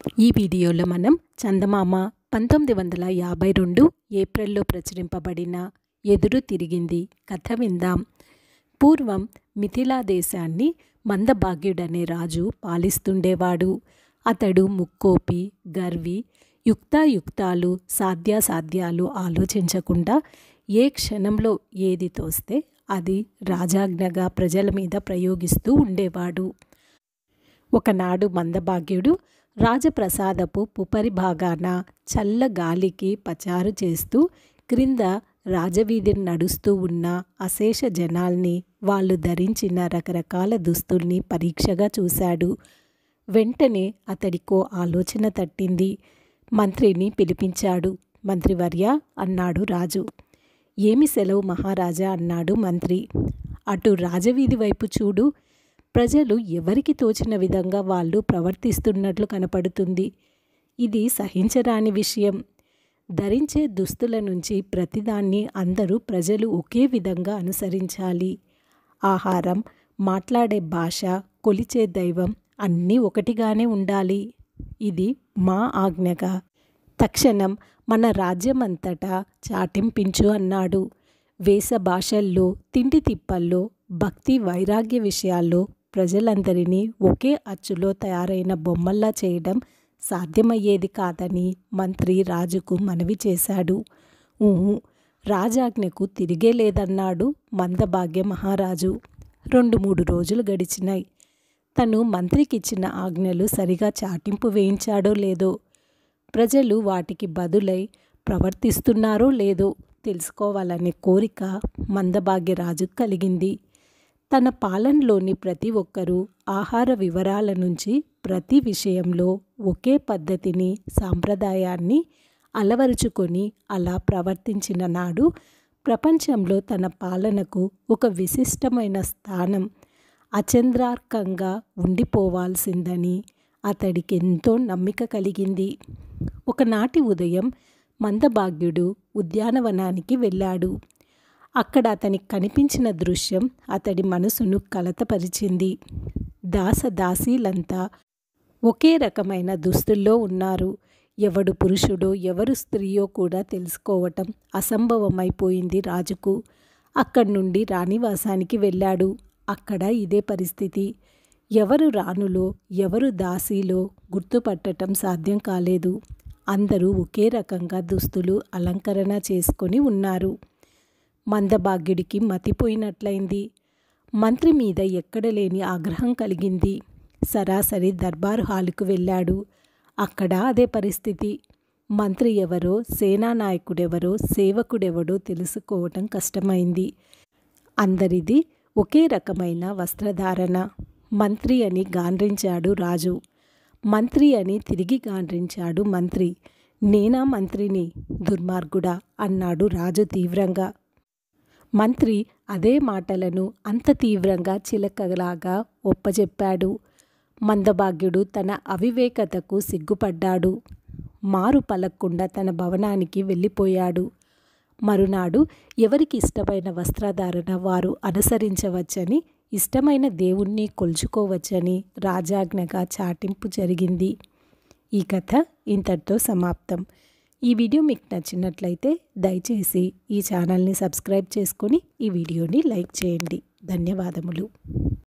ఈ వీడియోలో మనం చందమామ పంతొమ్మిది వందల యాభై రెండు ఏప్రిల్లో ప్రచురింపబడిన ఎదురు తిరిగింది కథ విందాం పూర్వం మిథిలా దేశాన్ని మందభాగ్యుడనే రాజు పాలిస్తుండేవాడు అతడు ముక్కోపి గర్వి యుక్తాయుక్తాలు సాధ్యాసాధ్యాలు ఆలోచించకుండా ఏ క్షణంలో ఏది తోస్తే అది రాజాజ్ఞగా ప్రజల మీద ప్రయోగిస్తూ ఉండేవాడు ఒకనాడు మందభాగ్యుడు రాజప్రసాదపు పుపరి భాగాన చల్ల గాలికి పచారు చేస్తూ క్రింద రాజవీధిని నడుస్తూ ఉన్న అశేష జనాల్ని వాళ్ళు ధరించిన రకరకాల దుస్తుల్ని పరీక్షగా చూశాడు వెంటనే అతడికో ఆలోచన తట్టింది మంత్రిని పిలిపించాడు మంత్రివర్య అన్నాడు రాజు ఏమి సెలవు మహారాజా అన్నాడు మంత్రి అటు రాజవీధి వైపు చూడు ప్రజలు ఎవరికి తోచిన విధంగా వాళ్ళు ప్రవర్తిస్తున్నట్లు కనపడుతుంది ఇది సహించరాని విషయం ధరించే దుస్తుల నుంచి ప్రతిదాన్ని అందరూ ప్రజలు ఒకే విధంగా అనుసరించాలి ఆహారం మాట్లాడే భాష కొలిచే దైవం అన్నీ ఒకటిగానే ఉండాలి ఇది మా ఆజ్ఞగా తక్షణం మన రాజ్యమంతటా చాటింపించు అన్నాడు వేష భాషల్లో తిండి తిప్పల్లో భక్తి వైరాగ్య విషయాల్లో ప్రజలందరినీ ఒకే అచ్చులో తయారైన బొమ్మల్లా చేయడం సాధ్యమయ్యేది కాదని మంత్రి రాజుకు మనవి చేశాడు ఊహు రాజాజ్ఞకు తిరిగే లేదన్నాడు మందభాగ్య మహారాజు రెండు మూడు రోజులు గడిచినాయి తను మంత్రికిచ్చిన ఆజ్ఞలు సరిగా చాటింపు వేయించాడో లేదో ప్రజలు వాటికి బదులై ప్రవర్తిస్తున్నారో లేదో తెలుసుకోవాలనే కోరిక మందభాగ్యరాజు కలిగింది తన పాలనలోని ప్రతి ఒక్కరూ ఆహార వివరాల నుంచి ప్రతి విషయంలో ఒకే పద్ధతిని సాంప్రదాయాన్ని అలవరుచుకొని అలా ప్రవర్తించిన నాడు ప్రపంచంలో తన పాలనకు ఒక విశిష్టమైన స్థానం అచంద్రార్కంగా ఉండిపోవాల్సిందని అతడికి ఎంతో నమ్మిక కలిగింది ఒకనాటి ఉదయం మందభాగ్యుడు ఉద్యానవనానికి వెళ్ళాడు అక్కడ అతనికి కనిపించిన దృశ్యం అతడి మనసును కలతపరిచింది దాసదాసీలంతా ఒకే రకమైన దుస్తుల్లో ఉన్నారు ఎవడు పురుషుడో ఎవరు స్త్రీయో కూడా తెలుసుకోవటం అసంభవమైపోయింది రాజుకు అక్కడి నుండి రాణివాసానికి వెళ్ళాడు అక్కడ ఇదే పరిస్థితి ఎవరు రాణులో ఎవరు దాసీలో గుర్తుపట్టడం సాధ్యం కాలేదు అందరూ ఒకే రకంగా దుస్తులు అలంకరణ చేసుకొని ఉన్నారు మందభాగ్యుడికి మతిపోయినట్లయింది మంత్రి మీద ఎక్కడ లేని ఆగ్రహం కలిగింది సరాసరి దర్బారు హాలుకు వెళ్ళాడు అక్కడ అదే పరిస్థితి మంత్రి ఎవరో సేనానాయకుడెవరో సేవకుడెవడో తెలుసుకోవటం కష్టమైంది అందరిది ఒకే రకమైన వస్త్రధారణ మంత్రి అని గాండ్రించాడు రాజు మంత్రి అని తిరిగి గాండ్రించాడు మంత్రి నేనా మంత్రిని దుర్మార్గుడా అన్నాడు రాజు తీవ్రంగా మంత్రి అదే మాటలను అంత తీవ్రంగా చిలకలాగా ఒప్పజెప్పాడు మందభాగ్యుడు తన అవివేకతకు సిగ్గుపడ్డాడు మారు పలక్కుండా తన భవనానికి వెళ్ళిపోయాడు మరునాడు ఎవరికి ఇష్టమైన వస్త్రధారణ వారు అనుసరించవచ్చని ఇష్టమైన దేవుణ్ణి కొలుచుకోవచ్చని రాజాజ్ఞగా చాటింపు జరిగింది ఈ కథ ఇంతటితో సమాప్తం ఈ వీడియో మీకు నచ్చినట్లయితే దయచేసి ఈ ఛానల్ని సబ్స్క్రైబ్ చేసుకొని ఈ వీడియోని లైక్ చేయండి ధన్యవాదములు